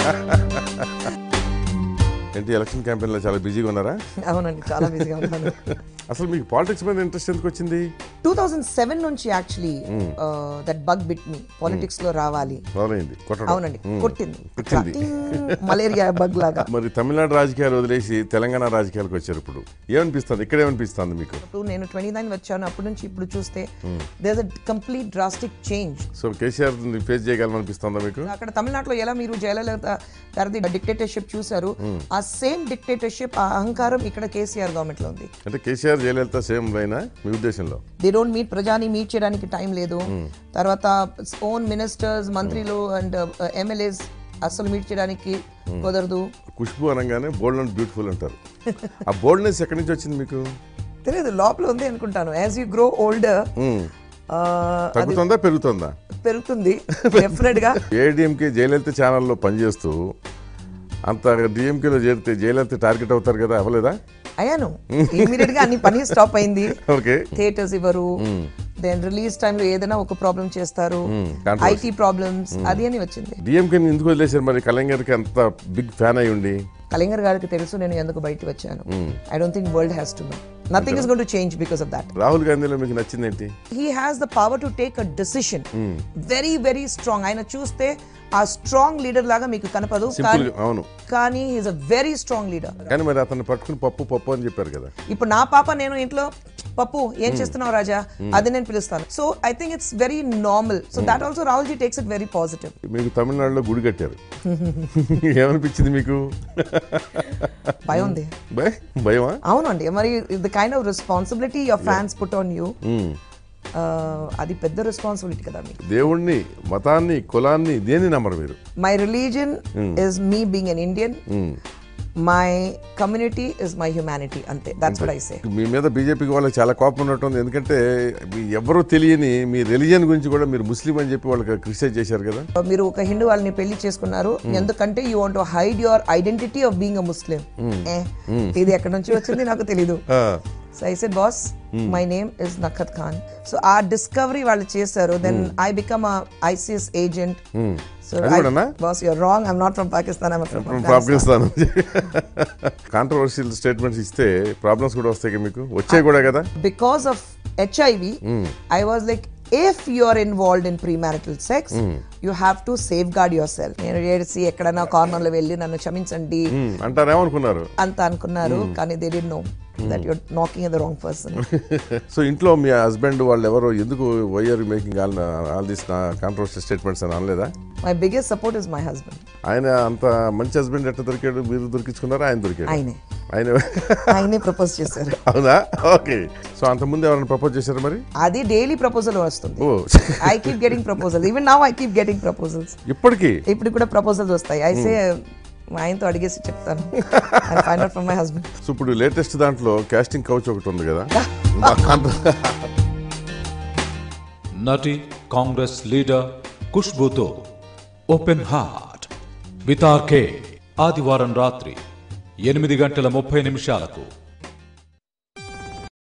ఏంటి ఎలక్షన్ క్యాంపెయిన్లో చాలా బిజీగా ఉన్నారా అవునండి చాలా బిజీగా ఉన్నాను అసలు మీకు పాలిటిక్స్ మీద ఇంట్రెస్ట్ ఎందుకు వచ్చింది టూ థౌజండ్ సెవెన్ నుంచి actually that bug bit me politics లో రావాలి మొదలైంది కొట్టడం అవునండి కొట్టింది కొట్టింది. మలేరియా బగ్ లాగా మరి తమిళనాడు రాజకీయాలు వదిలేసి తెలంగాణ రాజకీయాలకు వచ్చారు ఇప్పుడు ఏమనిపిస్తుంది ఇక్కడ ఏమనిపిస్తుంది మీకు ఇప్పుడు నేను ట్వంటీ నైన్ వచ్చాను అప్పటి నుంచి ఇప్పుడు చూస్తే there a complete drastic change so KCR face చేయగలమనిపిస్తుందా మీకు అక్కడ తమిళనాడులో ఎలా మీరు జయలలిత గారిది డిక్టేటర్షిప్ చూసారు ఆ సేమ్ డిక్టేటర్షిప్ ఆ అహంకారం ఇక్కడ కేసీఆర్ గవర్నమెంట్ లో ఉంది అంటే కేసీఆర్ జయలలిత సేమ్ లైనా మీ ఉద్దేశంలో దే డోంట్ మీట్ ప్రజాని మీట్ చేయడానికి టైం లేదు తర్వాత ఓన్ మినిస్టర్స్ మంత్రులు అండ్ ఎమ్మెల్యేస్ అస్సలు మీట్ చేయడానికి కుదరదు ఖుష్బు అనగానే బోల్డ్ అండ్ బ్యూటిఫుల్ అంటారు ఆ బోల్డ్నెస్ ఎక్కడి నుంచి వచ్చింది మీకు తెలియదు లోపల ఉంది అనుకుంటాను as you grow older hmm. తగ్గుతుందా పెరుగుతుందా పెరుగుతుంది డెఫినెట్ గా ఏడిఎంకే జయలలిత ఛానల్లో పనిచేస్తూ అంత డిఎంకేలో చేరితే జయలలిత టార్గెట్ అవుతారు కదా అవ్వలేదా అయ్యాను ఇమీడియట్ గా అన్ని పని స్టాప్ అయింది ఓకే థియేటర్స్ ఇవ్వరు దెన్ రిలీజ్ టైంలో ఏదైనా ఒక ప్రాబ్లం చేస్తారు controversy. ఐటీ ప్రాబ్లమ్స్ అది అని వచ్చింది డిఎంకేని ఎందుకు వదిలేశారు మరి కళ్యాణ్ అంత బిగ్ ఫ్యాన్ అయి ఉండి కళింగర్ గారికి తెలుసు నేను ఎందుకు బయటకు వచ్చాను I don't think world has to know nothing is gone to change because of that Rahul గాంధీలో మీకు నచ్చింది ఏంటి he has the power to take a decision very very strong ఆయన చూస్తే ఆ స్ట్రాంగ్ లీడర్ లాగా మీకు కనపదు సింపుల్ అవును కానీ is a very strong leader కానీ మరి అతన్ని పట్టుకుని పప్పు పప్పు అని చెప్పారు కదా ఇప్పుడు నా పాప నేను ఇంట్లో పప్పు ఏం చేస్తున్నావు రాజా అది నేను పిలుస్తాను so I think it's very normal so that also Rahul ji takes it very positive మీకు తమిళనాడులో గుడి కట్టారు ఏమనిపించింది మీకు భయం ఉంది భయ భయమా అవునండి మరి the kind of responsibility your fans put on you hmm. అది పెద్ద రెస్పాన్సిబిలిటీ కదా మీకు దేవుణ్ణి మతాన్ని కులాన్ని దేన్ని నమ్మరు మీరు my religion is me being an Indian hmm. My community is my humanity అంతే దట్స్ వట్ ఐ సే మీ మీద బీజేపీకి వాళ్ళకి చాలా కోపం ఉన్నట్టుంది ఎందుకంటే మీ ఎవరో తెలియని మీ రిలీజియన్ గురించి కూడా మీరు ముస్లిం అని చెప్పి వాళ్ళకి క్రిటిసైజ్ చేశారు కదా మీరు ఒక హిందూ వాళ్ళని పెళ్లి చేసుకున్నారు ఎందుకంటే you want hide your identity of being a Muslim ఇది ఎక్కడి నుంచి వచ్చింది నాకు తెలీదు ah, so I said boss my name is Nakhat Khan so ah discovery వాళ్ళు చేశారు then I become ICS agent so అది కూడానా? Boss you're wrong I'm not from Pakistan I'm from from Pakistan controversial statements ఇస్తే ప్రాబ్లమ్స్ కూడా వస్తాయి కదా మీకు వచ్చాయి కూడా కదా because of HIV I was like if you are involved in premarital sex you have to safeguard yourself నేను ADC ఎక్కడైనా కార్నర్ లో వెళ్ళి నన్ను క్షమించండి మ్మ్. అంటారేమనుకున్నారు అంత అనుకున్నారు కానీ they did know that you're knocking the wrong person so ఇంట్లో మీ హస్బెండ్ వాళ్ళు ఎవరో ఎందుకు why are making all all this controversial statements అని అనలేదా my biggest support is my husband ఆయన అంత మంచి హస్బెండ్ ఎట్లా దొరికాడు మీరు దొరికించుకున్నారా ఆయన దొరికాడు ఆయనే ఆయన ఆయనే ప్రపోజ్ చేశారు అవునా ఓకే సో అంతకుముందు ఎవరైనా ప్రపోజ్ చేశారు మరి అది డైలీ ప్రపోజల్ వస్తుంది oh I keep getting proposal even now I keep getting proposals ఇప్పటికీ ఇప్పుడు కూడా ప్రపోజల్స్ వస్తాయి అయితే మా ఆయనతో అడిగేసి చెప్తాను I find out from my husband so ఇప్పుడు లేటెస్ట్ దాంట్లో కాస్టింగ్ కౌచ్ ఒకటి ఉంది కదా ఆ కాంట్ర- నటి కాంగ్రెస్ లీడర్ ఖుష్బుతో ఓపెన్ హార్ట్ విత్ ఆర్కే ఆదివారం రాత్రి ఎనిమిది గంటల ముప్పై నిమిషాలకు